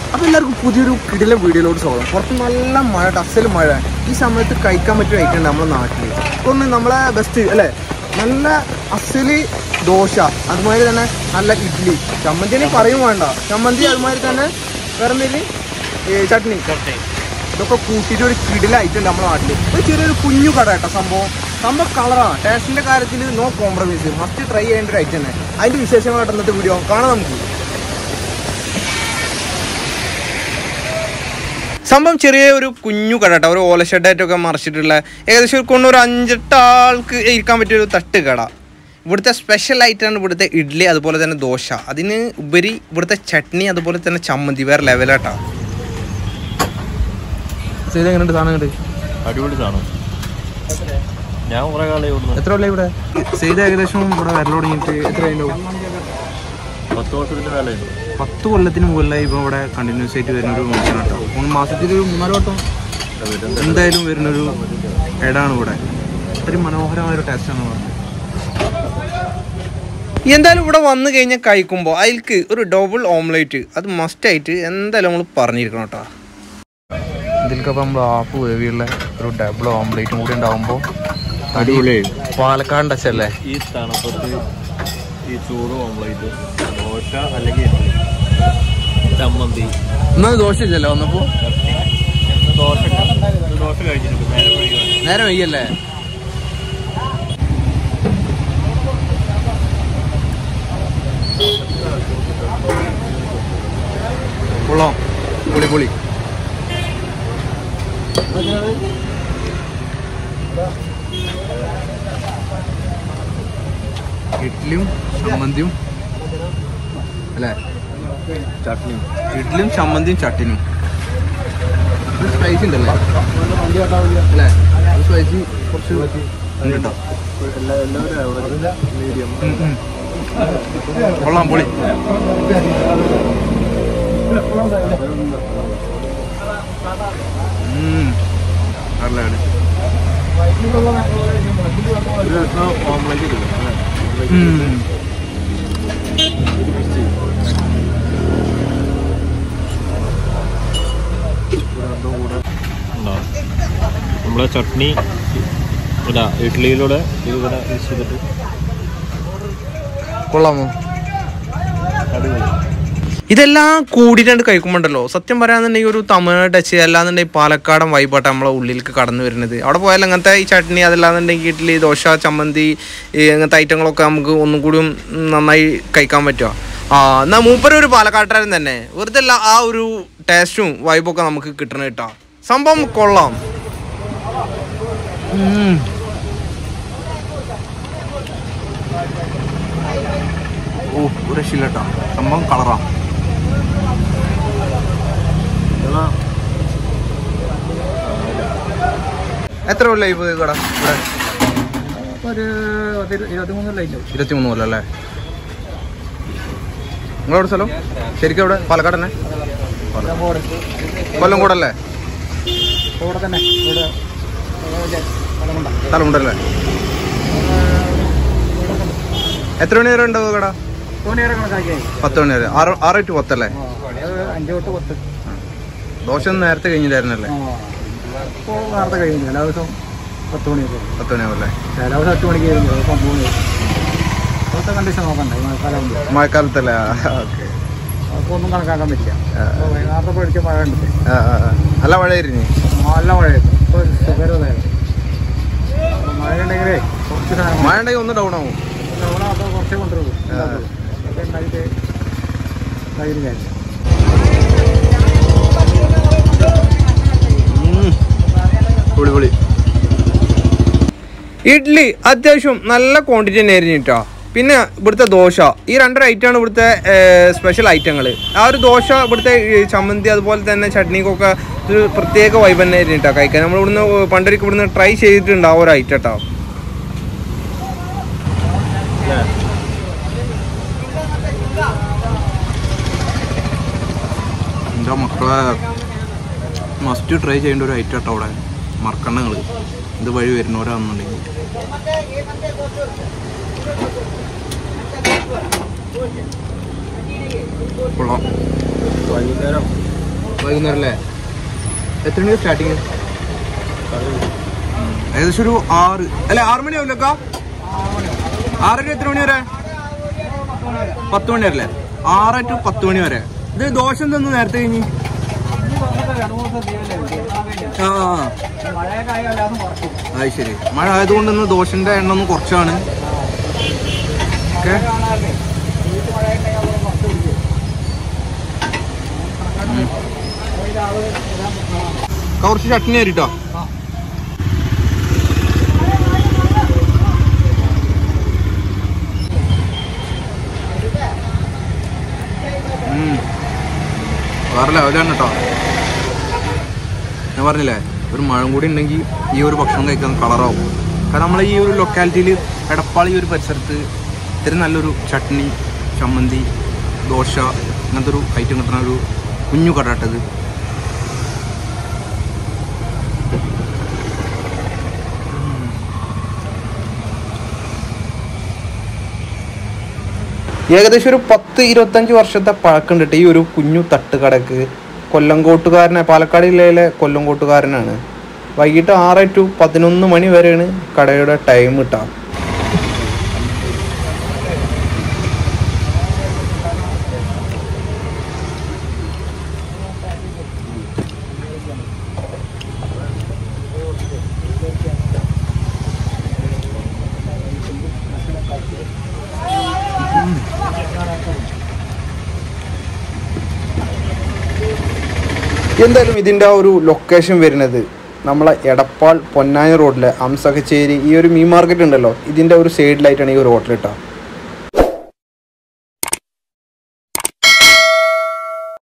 അപ്പോൾ എല്ലാവർക്കും പുതിയൊരു കിടില വീഡിയോയിലോട്ട് സ്വാഗതം പുറത്ത് നല്ല മഴ ടസൽ മഴ ഈ സമയത്ത് കഴിക്കാൻ പറ്റിയ ഐറ്റം ഉണ്ട് നമ്മുടെ നാട്ടിൽ ഒന്ന് നമ്മളെ ബെസ്റ്റ് അല്ലേ നല്ല അസല് ദോശ അതുമാതിരി തന്നെ നല്ല ഇഡ്ഡലി ചമ്മന്തി പറയും വേണ്ട ചമ്മന്തി അതുമാതിരി തന്നെ വേറെ എന്തെങ്കിലും ചട്നി ഇതൊക്കെ കൂട്ടിയിട്ട് ഒരു കിടില ഐറ്റം ഉണ്ട് നമ്മുടെ നാട്ടിൽ ഒരു ചെറിയൊരു കുഞ്ഞു കട കേട്ടോ സംഭവം സംഭവം കളറാണ് ടേസ്റ്റിന്റെ കാര്യത്തിൽ നോ കോംപ്രമൈസ് മസ്റ്റ് ട്രൈ ചെയ്യേണ്ട ഒരു ഐറ്റം തന്നെ അതിന്റെ വിശേഷങ്ങളായിട്ട് ഇന്നത്തെ വീഡിയോ കാണാം നമുക്ക് സംഭവം ചെറിയ ഒരു കുഞ്ഞു കട കേട്ടോ ഒരു ഓല ഷെഡായിട്ടൊക്കെ മറിച്ചിട്ടുള്ള ഏകദേശം ഒരു കൊണ്ട് ഒരു അഞ്ചെട്ട് ആൾക്ക് ഇരിക്കാൻ പറ്റിയ ഒരു തട്ട് കട ഇവിടുത്തെ സ്പെഷ്യൽ ആയിട്ടാണ് ഇവിടുത്തെ ഇഡ്ഡലി അതുപോലെ തന്നെ ദോശ അതിന് ഉപരി ഇവിടുത്തെ ചട്നി അതുപോലെ തന്നെ ചമ്മന്തി വേറെ ലെവലാട്ടാ എങ്ങനെയുണ്ട് സാധനം അടിപൊളി സാധനം ഞാൻ കുറെ കാലം ഇവിടുന്ന് എത്ര കൊല്ലം ഇവിടെ ചെയ്ത് ഏകദേശം ഇവിടെ വരൽ തുടങ്ങിയിട്ട് എത്ര ഉണ്ടാവും പത്ത് വർഷത്തിന്റെ മേലെയുണ്ട് പത്ത് കൊല്ലത്തിന് മുകളിലായി ഇപ്പോൾ ഇവിടെ കണ്ടിന്യൂസ് ആയിട്ട് വരുന്ന ഒരു ഫംഗ്ഷൻ കേട്ടോ മൂന്ന് മാസത്തിൽ ഒരു മൂന്നാല് വട്ടം എന്തായാലും വരുന്നൊരു ഇടാണ് ഇവിടെ ഒരു മനോഹരമായ ഒരു ടേസ്റ്റാണ് പറഞ്ഞത് എന്തായാലും ഇവിടെ വന്നു കഴിഞ്ഞാൽ കഴിക്കുമ്പോൾ അതിൽക്ക് ഒരു ഡബിൾ ഓംലേറ്റ് അത് മസ്റ്റായിട്ട് എന്തായാലും നമ്മൾ പറഞ്ഞിരിക്കണം കേട്ടോ ഇതിൽക്കപ്പോൾ നമ്മൾ ആപ്പ് വേവിയുള്ള ഒരു ഡബിൾ ഓംലേറ്റും കൂടി ഉണ്ടാവുമ്പോൾ പാലക്കാട് ടച്ചല്ലേ ഈ തണുപ്പത്ത് ഈ ചൂട് ഓംലേറ്റ് ദോശ അല്ലെങ്കിൽ ഇഡ്ഡലി, ചമ്മന്തി ഇന്നത് ദോശ ഇല്ലല്ലോ വന്നപ്പോൾ ചട്നി ഇന്ന് ദോശ ഇന്ന് ദോശ കഴിച്ചിട്ടുണ്ട് നേരെ വഴിയാണ് നേരെ വയ്യല്ലേ കൊള്ളാം പൊളി പൊളി ഇഡ്ഡലിയും ചമ്മന്തിയും അല്ലേ ചട്നി ഇഡ്ഡലിയും ചമ്മന്തിയും ചട്ടിനും സ്പൈസി ഉണ്ടല്ലേ അല്ലേ സ്പൈസി കുറച്ച് ഉണ്ട് കേട്ടോ മീഡിയം ഉം, ഉം. കൊള്ളാം പൊളി ഉം. നല്ല കളി. ഒരു ദിവസം ഓംലേറ്റ് കിട്ടും അല്ലേ? ഉം. ഉണ്ടോ? നമ്മളെ ചട്നി ഇതാ ഇഡ്ഡലിയിലൂടെ ഇതിവിടെ മിക്സ് ചെയ്തിട്ട് കൊള്ളാമോ അടിപൊളി ഇതെല്ലാം കൂടിയിട്ടാണ്ട് കഴിക്കുമ്പോണ്ടല്ലോ സത്യം പറയാന്നുണ്ടെങ്കിൽ ഒരു തമിഴ് ടച്ച് അല്ലാന്നുണ്ടെങ്കിൽ പാലക്കാടൻ വൈബാട്ട് നമ്മളെ ഉള്ളിലേക്ക് കടന്നു വരുന്നത് അവിടെ പോയാൽ അങ്ങനത്തെ ഈ ചട്നി അതല്ലാന്നുണ്ടെങ്കിൽ ഇഡ്ഡലി ദോശ ചമ്മന്തി ഈ അങ്ങനത്തെ ഐറ്റങ്ങളൊക്കെ നമുക്ക് ഒന്നും കൂടി നന്നായി കഴിക്കാൻ പറ്റുക ആ എന്നാൽ മൂപ്പര് ഒരു പാലക്കാട്ടുകാരൻ തന്നെ വെറുതെ അല്ല ആ ഒരു ടേസ്റ്റും വൈബൊക്കെ നമുക്ക് കിട്ടണ കേട്ടോ സംഭവം കൊള്ളാം ഉം. ഓ ഒരു രക്ഷയില്ല കേട്ടോ സംഭവം കളറാ എന്നാ എത്ര കൊല്ലായി പോയി കട ഇവിടെ ഒരു ഇരുപത്തിമൂന്ന് ലൈറ്റ് ഇരുപത്തിമൂന്ന് കൊല്ലം അല്ലേ നിങ്ങളെവിടെ സ്ഥലം ശരിക്കും എവിടെ പാലക്കാട് തന്നെ കൊല്ലം കൂടല്ലേ ഇവിടെ തന്നെ ഇവിടെ സ്ഥലമുണ്ടല്ലേ എത്ര മണി വരെ ഉണ്ടാവും കട തോണിയേറെ കണക്കാക്കിയായി പത്ത് മണി വരെ ആറ് ആറ് ടു പത്തല്ലേ അഞ്ച് തൊട്ട് പത്ത് ദോശ ഒന്നും നേരത്തെ കഴിഞ്ഞില്ലായിരുന്നല്ലേ ഇപ്പോൾ നേരത്തെ കഴിഞ്ഞു ചില ദിവസം പത്ത് മണിയൊക്കെ പത്ത് മണിയാവല്ലേ ചില ദിവസം എട്ട് മണിക്ക് കഴിഞ്ഞു ചില ദിവസം ഒമ്പത് മണി ഇപ്പോഴത്തെ കണ്ടീഷൻ നോക്കണ്ടേ ഈ മഴക്കാലം ഉണ്ട് മഴക്കാലത്തല്ലേ ഓക്കെ അപ്പോൾ ഒന്നും കണക്കാക്കാൻ പറ്റില്ല അപ്പോൾ വൈകുന്നേരത്തെ പഠിച്ച മഴ ഉണ്ട് നല്ല മഴയായിരുന്നു നല്ല മഴയായിരുന്നു ഇപ്പോൾ സുഖകരമായിരുന്നു അപ്പോൾ മഴ ഉണ്ടെങ്കിലേ കുറച്ച് സാധനം മഴ ഉണ്ടെങ്കിൽ ഒന്ന് ഡൗൺ ആവും അവിടെ അപ്പോൾ കുറച്ചേ കൊണ്ടുവരുള്ളൂ അതൊക്കെ ഉണ്ടായിട്ട് കയ്യിൽ കാര്യം പൊളി പൊളി ഇഡ്ഡലി അത്യാവശ്യം നല്ല ക്വാണ്ടിറ്റി തന്നെ ആയിരുന്നു കേട്ടോ പിന്നെ ഇവിടുത്തെ ദോശ ഈ രണ്ടര ഐറ്റമാണ് ഇവിടുത്തെ സ്പെഷ്യൽ ഐറ്റങ്ങൾ ആ ഒരു ദോശ ഇവിടുത്തെ ഈ ചമ്മന്തി അതുപോലെ തന്നെ ചട്നിക്കൊക്കെ ഒരു പ്രത്യേക വൈബ് തന്നെ ആയിരുന്നു കേട്ടോ കഴിക്കാൻ നമ്മൾ ഇവിടുന്ന് പണ്ടൊരിക്കൽ ഇവിടുന്ന് ട്രൈ ചെയ്തിട്ടുണ്ട് ആ ഒരു ഐറ്റം കേട്ടോ എൻ്റെ മക്കളെ മസ്റ്റ് ട്രൈ ചെയ്യേണ്ട ഒരു ഐറ്റം കേട്ടോ അവിടെ മറക്കണ്ണങ്ങൾ ഇത് വഴി വരുന്നവരാണെന്നുണ്ടെങ്കിൽ കൊള്ളാം വൈകുന്നേരം വൈകുന്നേരം അല്ലേ എത്ര മണി സ്റ്റാർട്ടിങ് ഏകദേശം ഒരു ആറ് അല്ലെ ആറ് മണി ആവില്ലക്ക ആറര എത്ര മണി വരെ പത്ത് മണി വരെ അല്ലേ ആറ് ടു പത്ത് മണി വരെ ഇത് ദോശ എന്തെന്ന് നേരത്തെ കഴിഞ്ഞ് ആ ആ, ആ. അത് ശരി മഴ ആയതുകൊണ്ട് ഇന്ന് ദോശന്റെ എണ്ണം ഒന്ന് കുറച്ചാണ് ഓക്കെ കുറച്ച് ചട്നി തരിട്ടോ വേറെ ലെവലാണ് കേട്ടോ ഞാൻ പറഞ്ഞില്ലേ ഒരു മഴ കൂടി ഉണ്ടെങ്കിൽ ഈ ഒരു ഭക്ഷണം കഴിക്കാൻ കളറാവും കാരണം നമ്മളെ ഈ ഒരു ലൊക്കാലിറ്റിയിൽ എടപ്പാളി ഒരു പരിസരത്ത് ഇത്തിരി നല്ലൊരു ചട്നി ചമ്മന്തി ദോശ അങ്ങനത്തെ ഒരു ഐറ്റം കിട്ടുന്ന ഒരു കുഞ്ഞു കടാട്ടത് ഏകദേശം ഒരു പത്ത് ഇരുപത്തഞ്ച് വർഷത്തെ പഴക്കമുണ്ട് ഈ ഒരു കുഞ്ഞു തട്ടുകടക്ക് കൊല്ലങ്കോട്ടുകാരനെ പാലക്കാട് ജില്ലയിലെ കൊല്ലങ്കോട്ടുകാരനാണ് വൈകിട്ട് ആറ് ടു പതിനൊന്ന് മണി വരെയാണ് കടയുടെ ടൈം കിട്ടുക എന്തായാലും ഇതിൻ്റെ ആ ഒരു ലൊക്കേഷൻ വരുന്നത് നമ്മളെ എടപ്പാൾ പൊന്നാനി റോഡിലെ അംസകച്ചേരി ഈ ഒരു മീൻ മാർക്കറ്റ് ഉണ്ടല്ലോ ഇതിൻ്റെ ഒരു സൈഡിലായിട്ടാണ് ഈ ഒരു ഹോട്ടൽ കിട്ടുക